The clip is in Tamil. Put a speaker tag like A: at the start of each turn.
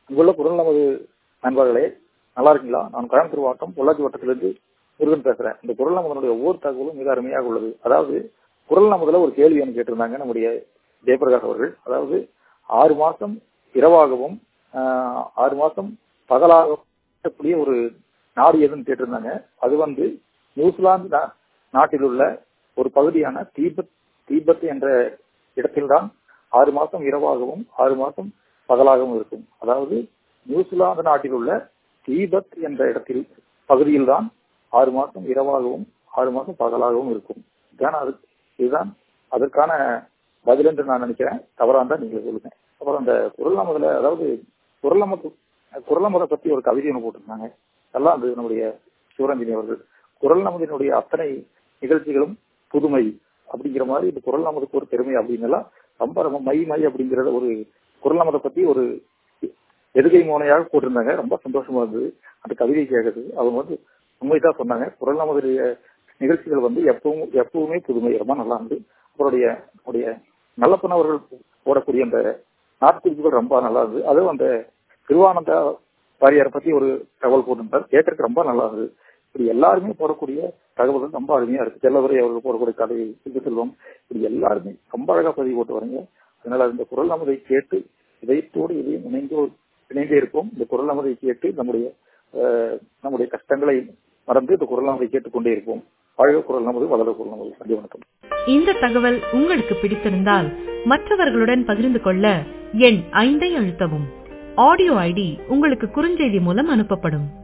A: இங்குள்ள குரல் நமது நண்பர்களே நல்லா இருக்கீங்களா நான் கோயம்புத்தூர் மாவட்டம் பொள்ளாச்சி வட்டத்திலிருந்து முருகன் பேசுறேன் இந்த குரல் நமதனுடைய ஒவ்வொரு தகவலும் மிக அருமையாக உள்ளது அதாவது குரல் நமதுல ஒரு கேள்வி எனக்கு கேட்டிருந்தாங்க நம்முடைய ஜெயபிரகாஷ் அவர்கள் அதாவது ஆறு மாசம் இரவாகவும் ஆஹ், ஆறு மாசம் பகலாகவும் இருக்கக்கூடிய ஒரு நாடு எதுன்னு கேட்டிருந்தாங்க அது வந்து நியூசிலாந்து நா- நாட்டில் உள்ள ஒரு பகுதியான தீபத் தீபத் என்ற இடத்தில்தான் ஆறு மாசம் இரவாகவும் ஆறு மாசம் பகலாகவும் இருக்கும் அதாவது நியூசிலாந்து நாட்டில் உள்ள தீபத் என்ற இடத்தில் பகுதியில் தான் ஆறு மாசம் இரவாகவும் ஆறு மாசம் பகலாகவும் இருக்கும் இதுதான் அது இதுதான் அதற்கான பதில் என்று நான் நினைக்கிறேன் தவறா இருந்தா நீங்க சொல்லுங்க அப்புறம் அந்த குரல்நாமதுல அதாவது குரல்நாமத்து குரல்நாமதை பத்தி ஒரு கவிதை ஒன்று போட்டிருந்தாங்க நல்லா அது நம்முடைய சிவரஞ்சனி அவர்கள் குரல்நாமதினுடைய அத்தனை நிகழ்ச்சிகளும் புதுமை அப்படிங்கிற மாதிரி இந்த குரல்நாமதுக்கு ஒரு பெருமை அப்படின்னு எல்லாம் ரொம்ப ரொம்ப மை மை அப்படிங்கிற ஒரு குரல்நாமதை பத்தி ஒரு எதுகை மோனையாக போட்டிருந்தாங்க ரொம்ப சந்தோஷமா இருந்தது அந்த கவிதை கேட்கறது அவங்க வந்து உண்மைதான் சொன்னாங்க குரல் நமதுடைய நிகழ்ச்சிகள் வந்து எப்பவும் எப்பவுமே புதுமை ரொம்ப நல்லா இருந்து அவருடைய அவருடைய நல்லப்பன் அவர்கள் போடக்கூடிய அந்த நாட்குறிப்புகள் ரொம்ப நல்லா இருந்தது அதுவும் அந்த திருவானந்தா வாரியாரை பத்தி ஒரு தகவல் போட்டிருந்தார் கேட்கறதுக்கு ரொம்ப நல்லா இருந்தது இப்படி எல்லாருமே போடக்கூடிய தகவல்கள் ரொம்ப அருமையா இருக்கு செல்லவரை அவர்கள் போடக்கூடிய கதை சிந்து செல்வம் இப்படி எல்லாருமே ரொம்ப அழகா பதிவு போட்டு வரீங்க அதனால இந்த குரல் நமதை கேட்டு இதயத்தோடு இதையும் இணைந்து இணைந்தே இருப்போம் இந்த குரல் நமதை கேட்டு நம்முடைய அஹ், நம்முடைய கஷ்டங்களை மறந்து இந்த குரல் நமதை கேட்டுக்கொண்டே இருப்போம் வாழ்க குரல் நமது வளர குரல் நமது நன்றி வணக்கம்
B: இந்த தகவல் உங்களுக்கு பிடித்திருந்தால் மற்றவர்களுடன் பகிர்ந்து கொள்ள எண் ஐந்தை அழுத்தவும் ஆடியோ ஐடி உங்களுக்கு குறுஞ்செய்தி மூலம் அனுப்பப்படும்